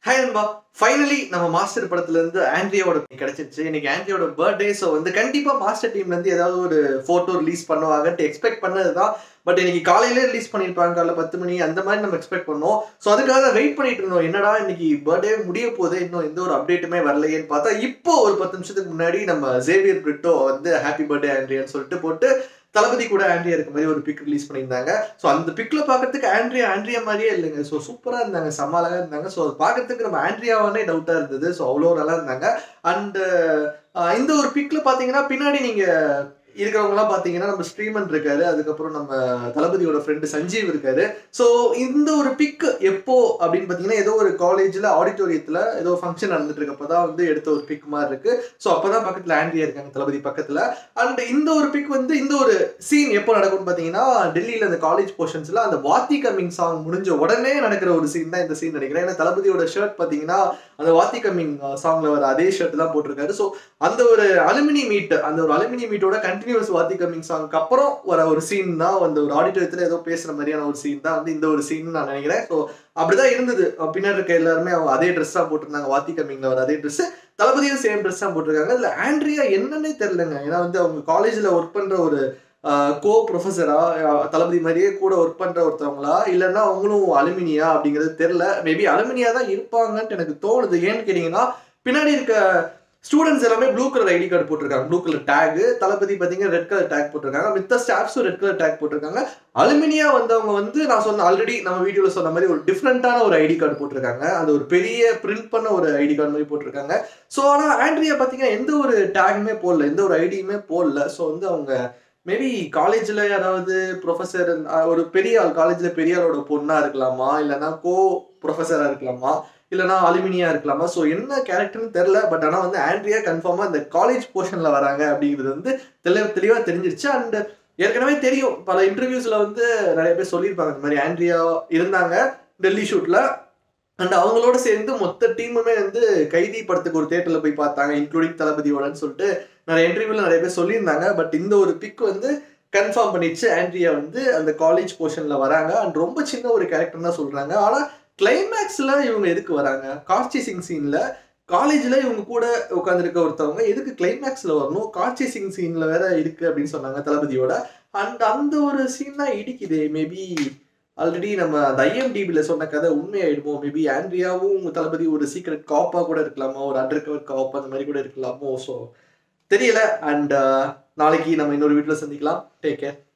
hi நண்பா finally நம்ம master படத்துல இருந்து ஆண்ட்ரியாவோட கிடைச்சிருச்சு இன்னைக்கு ஆண்ட்ரியோட பர்த்டே ஸோ வந்து கண்டிப்பா மாஸ்டர் டீம்ல இருந்து ஏதாவது ஒரு போட்டோ ரிலீஸ் பண்ணுவாங்கன்ட்டு எக்ஸ்பெக்ட் பண்ணதுதான் பட் இன்னைக்கு காலையிலே ரிலீஸ் பண்ணியிருப்பாங்க காலைல பத்து மணி அந்த மாதிரி நம்ம எக்ஸ்பெக்ட் பண்ணோம் ஸோ அதுக்காக வெயிட் பண்ணிட்டு இருந்தோம் என்னடா இன்னைக்கு பர்த்டே முடிய போதே இன்னும் எந்த ஒரு அப்டேட்டுமே வரலையேன்னு பார்த்தா இப்போ ஒரு பத்து நிமிஷத்துக்கு முன்னாடி நம்ம ஜேவியர் பிரிட்டோ வந்து ஹாப்பி பர்த்டே ஆண்ட்ரியான்னு சொல்லிட்டு போட்டு தளபதி கூட ஆண்ட்ரியா இருக்க மாதிரி ஒரு பிக் ரிலீஸ் பண்ணியிருந்தாங்க ஸோ அந்த பிக்ல பார்க்கறதுக்கு ஆண்ட்ரியா ஆண்ட்ரியா மாதிரியே இல்லைங்க ஸோ சூப்பராக இருந்தாங்க செம்ம அழகா இருந்தாங்க ஸோ பார்க்கறதுக்கு நம்ம ஆண்ட்ரியாவானே டவுட்டாக இருந்தது ஸோ அவ்வளோ நல்லா இருந்தாங்க அண்ட் இந்த ஒரு பிக்ல பார்த்தீங்கன்னா பின்னாடி நீங்கள் இருக்கிறவங்கலாம் பார்த்தீங்கன்னா நம்ம ஸ்ரீமன் இருக்காரு அதுக்கப்புறம் நம்ம தளபதியோட ஃப்ரெண்டு சஞ்சீவ் இருக்காரு ஸோ இந்த ஒரு பிக் எப்போ அப்படின்னு பார்த்தீங்கன்னா ஏதோ ஒரு காலேஜில் ஆடிட்டோரியத்தில் ஏதோ ஃபங்க்ஷன் நடந்துட்டு இருக்கப்போ தான் வந்து எடுத்த ஒரு பிக் மாதிரி இருக்கு ஸோ அப்போ தான் பக்கத்தில் ஆண்ட்ரியா இருக்காங்க தளபதி பக்கத்தில் அண்ட் இந்த ஒரு பிக் வந்து இந்த ஒரு சீன் எப்போ நடக்கும்னு பார்த்தீங்கன்னா டெல்லியில் அந்த காலேஜ் போர்ஷன்ஸில் அந்த வாத்தி கம்மிங் சாங் முடிஞ்ச உடனே நடக்கிற ஒரு சீன் தான் இந்த சீன் நினைக்கிறேன் ஏன்னா தளபதியோட ஷர்ட் பார்த்தீங்கன்னா அந்த வாத்தி கம்மிங் சாங்ல வர அதே ஷர்ட் தான் போட்டிருக்காரு ஸோ அந்த ஒரு அலுமினி மீட் அந்த ஒரு அலுமினி மீட்டோட கண்டினியூஸ் வாத்தி கம்மிங் சாங்க்கு அப்புறம் வர ஒரு சீன் தான் அந்த ஒரு ஆடிட்டோரியத்தில் ஏதோ பேசுற மாதிரியான ஒரு சீன் தான் வந்து இந்த ஒரு சீன் நான் நினைக்கிறேன் ஸோ அப்படிதான் இருந்தது பின்னாடி இருக்க எல்லாருமே அவங்க அதே ட்ரெஸ் தான் போட்டிருந்தாங்க வாத்தி கம்மிங்ல வர அதே ட்ரெஸ் தளபதியும் சேம் ட்ரெஸ் தான் போட்டிருக்காங்க இதுல ஆண்ட்ரியா என்னன்னே தெரிலங்க ஏன்னா வந்து அவங்க காலேஜ்ல ஒர்க் பண்ற ஒரு கோ ப்ரொஃபஸரா தளபதி மாதிரியே கூட ஒர்க் பண்ற ஒருத்தவங்களா இல்லைன்னா அவங்களும் அலுமினியா அப்படிங்கிறது தெரில மேபி அலுமினியா தான் இருப்பாங்கன்ட்டு எனக்கு தோணுது ஏன்னு கேட்டீங்கன்னா பின்னாடி இருக்க ஸ்டூடெண்ட்ஸ் எல்லாமே ப்ளூ கலர் ஐடி கார்டு போட்டிருக்காங்க ப்ளூ கலர் டேக் தளபதி பார்த்தீங்கன்னா ரெட் கலர் டேக் போட்டிருக்காங்க மித்த ஸ்டாஃப்ஸும் ரெட் கலர் டேக் போட்டிருக்காங்க அலுமினியா வந்தவங்க வந்து நான் சொன்ன ஆல்ரெடி நம்ம வீடியோவில் சொன்ன மாதிரி ஒரு டிஃப்ரெண்ட்டான ஒரு ஐடி கார்டு போட்டிருக்காங்க அது ஒரு பெரிய பிரிண்ட் பண்ண ஒரு ஐடி கார்டு மாதிரி போட்டிருக்காங்க ஸோ ஆனால் ஆண்ட்ரியா பார்த்தீங்கன்னா எந்த ஒரு டேக்குமே போடல எந்த ஒரு ஐடியுமே போடல ஸோ வந்து அவங்க மேபி காலேஜில் யாராவது ப்ரொஃபஸர் ஒரு பெரிய ஆள் காலேஜில் பெரிய ஆளோட பொண்ணாக இருக்கலாமா இல்லைன்னா கோ ப்ரொஃபஸராக இருக்கலாமா இல்லைனா அலுமினியா இருக்கலாமா ஸோ என்ன கேரக்டர்னு தெரில பட் ஆனால் வந்து ஆண்ட்ரியா கன்ஃபார்மாக இந்த காலேஜ் போர்ஷனில் வராங்க அப்படிங்கிறது வந்து தெளிவ தெளிவாக தெரிஞ்சிருச்சு அண்ட் ஏற்கனவே தெரியும் பல இன்டர்வியூஸில் வந்து நிறைய பேர் சொல்லியிருப்பாங்க இந்த மாதிரி ஆண்ட்ரியா இருந்தாங்க டெல்லி ஷூட்டில் அண்ட் அவங்களோட சேர்ந்து மொத்த டீமுமே வந்து கைதி படத்துக்கு ஒரு தேட்டரில் போய் பார்த்தாங்க இன்க்ளூடிங் தளபதியோடன்னு சொல்லிட்டு நிறைய இன்டர்வியூவில் நிறைய பேர் சொல்லியிருந்தாங்க பட் இந்த ஒரு பிக் வந்து கன்ஃபார்ம் பண்ணிடுச்சு ஆண்ட்ரியா வந்து அந்த காலேஜ் போர்ஷனில் வராங்க அண்ட் ரொம்ப சின்ன ஒரு கேரக்டர் தான் சொல்கிறாங்க ஆனால் கிளைமேக்ஸில் இவங்க எதுக்கு வராங்க கார்ச்சி சிங் சீனில் காலேஜில் இவங்க கூட உட்காந்துருக்க ஒருத்தவங்க எதுக்கு கிளைமேக்ஸில் வரணும் கார்ச்சி சிங் சீனில் வேற இருக்கு அப்படின்னு சொன்னாங்க தளபதியோட அண்ட் அந்த ஒரு சீன் தான் இடிக்குது மேபி ஆல்ரெடி நம்ம அந்த ஐஎம்டிபியில் சொன்ன கதை உண்மையாயிடுமோ மேபி ஆண்ட்ரியாவும் உங்க தளபதி ஒரு சீக்ரெட் காப்பாக கூட இருக்கலாமோ ஒரு அண்டர் கவர் காப் அந்த மாதிரி கூட இருக்கலாமோ ஸோ தெரியல அண்ட் நாளைக்கு நம்ம இன்னொரு வீட்டில் சந்திக்கலாம் டேக் கேர்